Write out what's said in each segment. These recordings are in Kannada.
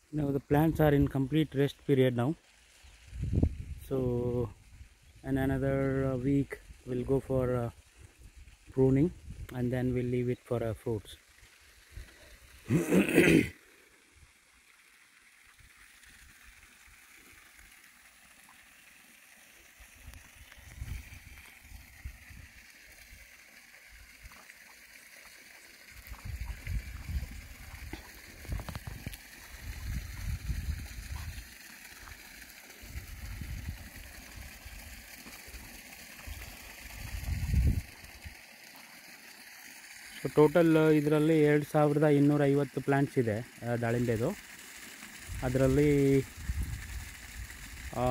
Now the plants are in complete rest period now. So in another uh, week we'll go for uh, pruning and then we'll leave it for uh, fruits. So total ಇದರಲ್ಲಿ ಎರಡು ಸಾವಿರದ ಇನ್ನೂರ ಐವತ್ತು ಪ್ಲ್ಯಾಂಟ್ಸ್ ಇದೆ ಆ, ದಾಳಿಂಬೆದು ಅದರಲ್ಲಿ ಆ,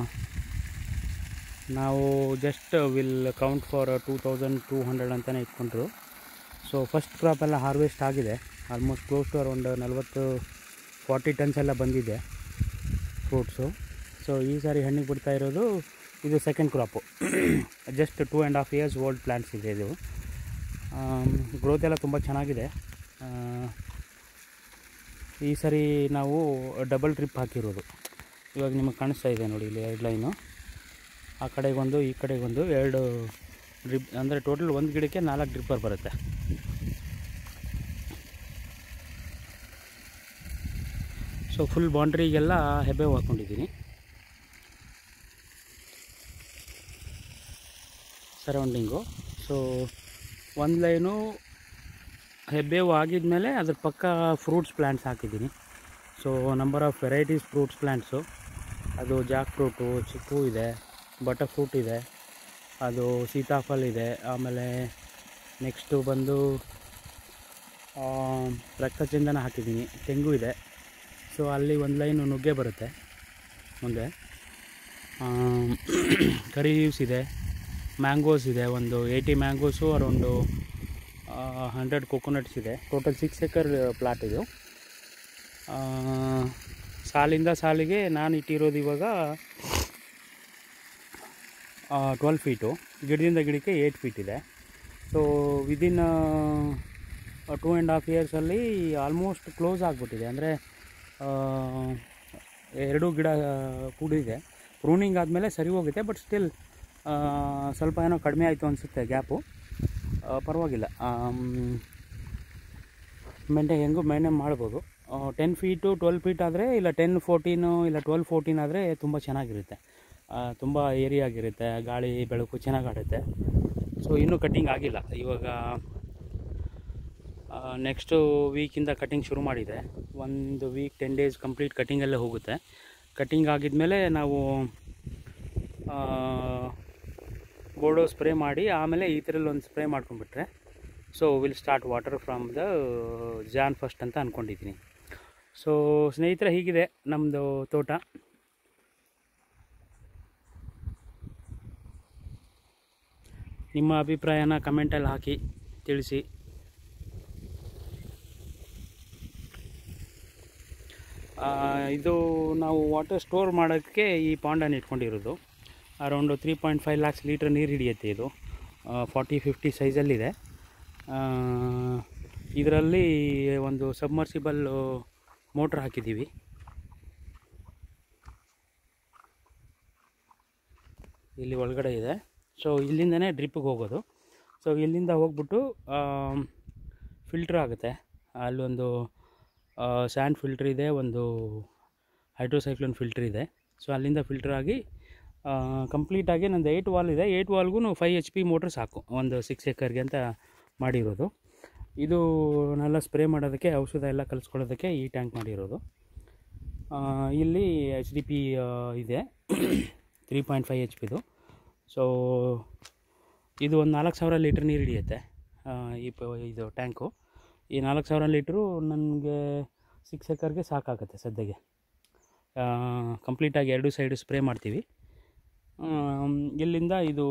ನಾವು just will count for two thousand two hundred ಅಂತಲೇ ಇಟ್ಕೊಂಡ್ರು ಸೊ ಫಸ್ಟ್ ಕ್ರಾಪ್ ಎಲ್ಲ ಹಾರ್ವೆಸ್ಟ್ ಆಗಿದೆ ಆಲ್ಮೋಸ್ಟ್ ಕ್ಲೋಸ್ ಟು ಅರೌಂಡ್ ನಲ್ವತ್ತು ಫಾರ್ಟಿ ಟನ್ಸ್ ಎಲ್ಲ ಬಂದಿದೆ ಫ್ರೂಟ್ಸು ಸೊ ಈ ಸಾರಿ ಹಣ್ಣಿಗೆ ಬಿಡ್ತಾ ಇರೋದು ಇದು second crop just two and half years old plants ಇದೆ ಇದು ಗ್ರೋತ್ ಎಲ್ಲ ತುಂಬ ಚೆನ್ನಾಗಿದೆ ಆ, ಈ ಸರಿ ನಾವು ಡಬಲ್ ಟ್ರಿಪ್ ಹಾಕಿರೋದು ಇವಾಗ ನಿಮಗೆ ಕಾಣಿಸ್ತಾ ಇದೆ ನೋಡಿ ಇಲ್ಲಿ ಎರಡು ಲೈನು ಆ ಕಡೆಗೊಂದು ಈ ಕಡೆಗೊಂದು ಎರಡು ಡ್ರಿಪ್ ಅಂದರೆ ಟೋಟಲ್ ಒಂದು ಗಿಡಕ್ಕೆ ನಾಲ್ಕು ಡ್ರಿಪ್ಪರ್ ಬರುತ್ತೆ ಸೊ ಫುಲ್ ಬೌಂಡ್ರಿಗೆಲ್ಲ ಹೆಬ್ಬೆ ಹಾಕ್ಕೊಂಡಿದ್ದೀನಿ ಸರೌಂಡಿಂಗು ಸೊ ಒಂದು ಲೈನು ಹೆಬ್ಬೇವು ಆಗಿದ್ಮೇಲೆ ಅದ್ರ ಪಕ್ಕ ಫ್ರೂಟ್ಸ್ ಪ್ಲ್ಯಾಂಟ್ಸ್ ಹಾಕಿದ್ದೀನಿ so number of varieties fruits plants ಅದು ಜಾಕ್ ಫ್ರೂಟು ಚಿಕ್ಕು ಇದೆ ಬಟರ್ ಫ್ರೂಟ್ ಇದೆ ಅದು ಸೀತಾಫಲ ಇದೆ ಆಮೇಲೆ ನೆಕ್ಸ್ಟು ಬಂದು ಆ, ರಕ್ತಚಂದನ ಹಾಕಿದ್ದೀನಿ ತೆಂಗು ಇದೆ ಸೊ ಅಲ್ಲಿ ಒಂದು ಲೈನು ನುಗ್ಗೆ ಬರುತ್ತೆ ಮುಂದೆ ಕರಿ ಲೀವ್ಸ್ ಇದೆ ಮ್ಯಾಂಗೋಸ್ ಇದೆ ಒಂದು eighty mangoes around hundred coconuts ಇದೆ ಟೋಟಲ್ ಸಿಕ್ಸ್ ಎಕರ್ ಪ್ಲಾಟ್ ಇದು ಆ, ಸಾಲಿಂದ ಸಾಲಿಗೆ ನಾನು ಇಟ್ಟಿರೋದು ಇವಾಗ ಟ್ವೆಲ್ ಫೀಟು ಗಿಡದಿಂದ ಗಿಡಕ್ಕೆ ಏಯ್ಟ್ ಫೀಟ್ ಇದೆ so within two and half ಇಯರ್ಸಲ್ಲಿ ಆಲ್ಮೋಸ್ಟ್ ಕ್ಲೋಸ್ ಆಗಿಬಿಟ್ಟಿದೆ ಅಂದರೆ ಎರಡು ಗಿಡ ಕೂಡಿದೆ ಪ್ರೂನಿಂಗ್ ಆದಮೇಲೆ ಸರಿ ಹೋಗುತ್ತೆ ಬಟ್ ಸ್ಟಿಲ್ ಸ್ವಲ್ಪ ಏನೋ ಕಡಿಮೆ ಆಯಿತು ಅನಿಸುತ್ತೆ ಗ್ಯಾಪು ಪರವಾಗಿಲ್ಲ ಮೇಂಟೈನ್ ಹೆಂಗೂ ಮೇಂಟೈನ್ ಮಾಡ್ಬೋದು ಟೆನ್ ಫೀಟು ಟ್ವೆಲ್ ಫೀಟ್ ಆದರೆ ಇಲ್ಲ ಟೆನ್ ಫೋರ್ಟೀನು ಇಲ್ಲ ಟ್ವೆಲ್ ಫೋರ್ಟೀನ್ ಆದರೆ ತುಂಬ ಚೆನ್ನಾಗಿರುತ್ತೆ ಆ, ತುಂಬ ಏರಿಯಾಗಿರುತ್ತೆ ಗಾಳಿ ಬೆಳಕು ಚೆನ್ನಾಗಿ ಆಡುತ್ತೆ ಸೊ ಇನ್ನೂ ಕಟ್ಟಿಂಗ್ ಆಗಿಲ್ಲ ಇವಾಗ ನೆಕ್ಸ್ಟು ವೀಕಿಂದ ಕಟಿಂಗ್ ಶುರು ಮಾಡಿದೆ ಒಂದು ವೀಕ್ ಟೆನ್ ಡೇಸ್ ಕಂಪ್ಲೀಟ್ ಕಟಿಂಗಲ್ಲೇ ಹೋಗುತ್ತೆ ಕಟಿಂಗ್ ಆಗಿದ್ಮೇಲೆ ನಾವು ಬೋರ್ಡೋ ಸ್ಪ್ರೇ ಮಾಡಿ ಆಮೇಲೆ ಈ ಥರಲ್ಲಿ ಒಂದು ಸ್ಪ್ರೇ ಮಾಡ್ಕೊಂಡ್ಬಿಟ್ರೆ so will start water from the Jan first ಅಂತ ಅಂದ್ಕೊಂಡಿದ್ದೀನಿ ಸೊ ಸ್ನೇಹಿತರೆ ಹೀಗಿದೆ ನಮ್ಮದು ತೋಟ ನಿಮ್ಮ ಅಭಿಪ್ರಾಯನ ಕಮೆಂಟಲ್ಲಿ ಹಾಕಿ ತಿಳಿಸಿ ಆ, ಇದು ನಾವು ವಾಟರ್ ಸ್ಟೋರ್ ಮಾಡೋಕ್ಕೆ ಈ ಪಾಂಡನ್ನು ಇಟ್ಕೊಂಡಿರೋದು around three point five lakhs litre ನೀರು ಹಿಡಿಯುತ್ತೆ ಇದು ಫಾರ್ಟಿ ಫಿಫ್ಟಿ ಸೈಜಲ್ಲಿದೆ ಇದರಲ್ಲಿ ಒಂದು ಸಬ್ಮರ್ಸಿಬಲ್ ಮೋಟ್ರ್ ಹಾಕಿದ್ದೀವಿ ಇಲ್ಲಿ ಒಳಗಡೆ ಇದೆ ಸೊ ಇಲ್ಲಿಂದನೇ ಡ್ರಿಪ್ಪಿಗೆ ಹೋಗೋದು ಸೊ ಇಲ್ಲಿಂದ ಹೋಗ್ಬಿಟ್ಟು ಫಿಲ್ಟ್ರ್ ಆಗುತ್ತೆ ಅಲ್ಲೊಂದು ಸ್ಯಾಂಡ್ ಫಿಲ್ಟ್ರ್ ಇದೆ ಒಂದು ಹೈಡ್ರೋಸೈಕ್ಲೋನ್ ಫಿಲ್ಟ್ರ್ ಇದೆ ಸೊ ಅಲ್ಲಿಂದ ಫಿಲ್ಟರ್ ಆಗಿ ಕಂಪ್ಲೀಟಾಗಿ ನಂದು ಏಯ್ಟ್ ವಾಲ್ ಇದೆ ಏಯ್ಟ್ ವಾಲ್ಗೂ ಫೈವ್ ಎಚ್ ಪಿ ಮೋಟ್ರ್ ಸಾಕು ಒಂದು ಸಿಕ್ಸ್ ಎಕರ್ಗೆ ಅಂತ ಮಾಡಿರೋದು ಇದು ನೆಲ್ಲ ಸ್ಪ್ರೇ ಮಾಡೋದಕ್ಕೆ ಔಷಧ ಎಲ್ಲ ಕಲಿಸ್ಕೊಳ್ಳೋದಕ್ಕೆ ಈ ಟ್ಯಾಂಕ್ ಮಾಡಿರೋದು ಆ, ಇಲ್ಲಿ ಎಚ್ ಡಿ ಪಿ ಇದೆ ತ್ರೀ ಪಾಯಿಂಟ್ ಫೈವ್ ಎಚ್ ಪಿದು ಸೊ ಇದು ಒಂದು ನಾಲ್ಕು ಸಾವಿರ ಲೀಟ್ರ್ ನೀರು ಹಿಡಿಯುತ್ತೆ ಆ, ಈ ಪ ಇದು ಟ್ಯಾಂಕು ಈ ನಾಲ್ಕು ಸಾವಿರ ಲೀಟ್ರು ನನಗೆ ಸಿಕ್ಸ್ ಎಕರ್ಗೆ ಸಾಕಾಗುತ್ತೆ ಸದ್ಯಕ್ಕೆ ಕಂಪ್ಲೀಟಾಗಿ ಎರಡು ಸೈಡು ಸ್ಪ್ರೇ ಮಾಡ್ತೀವಿ ಆಮ್, ಇಲ್ಲಿಂದ ಇದು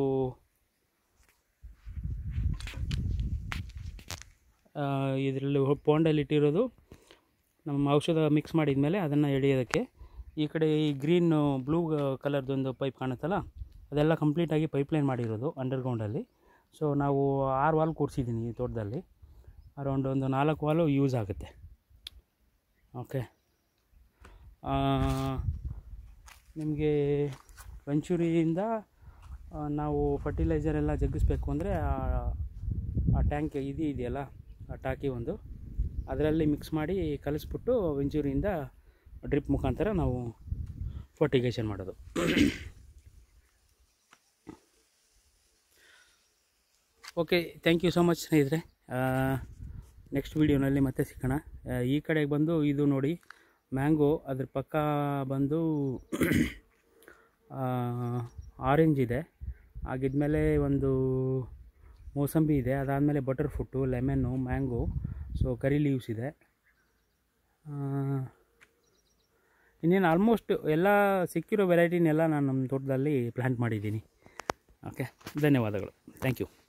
ಇದರಲ್ಲಿ ಪೋಂಡಲ್ಲಿ ಇಟ್ಟಿರೋದು ನಮ್ಮ ಔಷಧ ಮಿಕ್ಸ್ ಮಾಡಿದ್ಮೇಲೆ ಅದನ್ನು ಎಳೆಯೋದಕ್ಕೆ ಈ ಕಡೆ ಈ ಗ್ರೀನ್ ಬ್ಲೂ ಕಲರ್ದೊಂದು ಪೈಪ್ ಕಾಣುತ್ತಲ್ಲ ಅದೆಲ್ಲ ಕಂಪ್ಲೀಟಾಗಿ ಪೈಪ್ಲೈನ್ ಮಾಡಿರೋದು ಅಂಡರ್ಗ್ರೌಂಡಲ್ಲಿ ಸೊ ನಾವು ಆರು ವಾಲ್ ಕೂರಿಸಿದ್ದೀನಿ ಈ ತೋಟದಲ್ಲಿ ಅರೌಂಡ್ ಒಂದು ನಾಲ್ಕು ವಾಲು ಯೂಸ್ ಆಗುತ್ತೆ ಓಕೆ ನಿಮಗೆ ವೆಂಚೂರಿಯಿಂದ ಆ, ನಾವು ಫರ್ಟಿಲೈಸರ್ ಎಲ್ಲ ಜಗ್ಗಿಸ್ಬೇಕು ಅಂದರೆ ಆ ಟ್ಯಾಂಕ್ ಇದು ಇದೆಯಲ್ಲ ಆ ಟಾಕಿ ಒಂದು ಅದರಲ್ಲಿ ಮಿಕ್ಸ್ ಮಾಡಿ ಕಲಿಸ್ಬಿಟ್ಟು ವೆಂಚೂರಿಯಿಂದ ಡ್ರಿಪ್ ಮುಖಾಂತರ ನಾವು ಫರ್ಟಿಗೇಷನ್ ಮಾಡೋದು okay thank you so much ಸ್ನೇಹಿತರೆ ನೆಕ್ಸ್ಟ್ ವೀಡಿಯೋನಲ್ಲಿ ಮತ್ತೆ ಸಿಗೋಣ ಆ, ಈ ಕಡೆಗೆ ಬಂದು ಇದು ನೋಡಿ ಮ್ಯಾಂಗೋ ಅದ್ರ ಪಕ್ಕ ಬಂದು ಆರೆಂಜ್ ಇದೆ ಆಗಿದ್ಮೇಲೆ ಒಂದು ಮೋಸಂಬಿ ಇದೆ ಅದಾದಮೇಲೆ butter fruit lemon mango so curry leaves ಇದೆ ಆ, ಇನ್ನೇನು ಆಲ್ಮೋಸ್ಟ್ ಎಲ್ಲ ಸಿಕ್ಕಿರೋ ವೆರೈಟಿನೆಲ್ಲ ನಾನು ನಮ್ಮ ತೋಟದಲ್ಲಿ ಪ್ಲ್ಯಾಂಟ್ ಮಾಡಿದ್ದೀನಿ ಓಕೆ ಧನ್ಯವಾದಗಳು ಥ್ಯಾಂಕ್ ಯು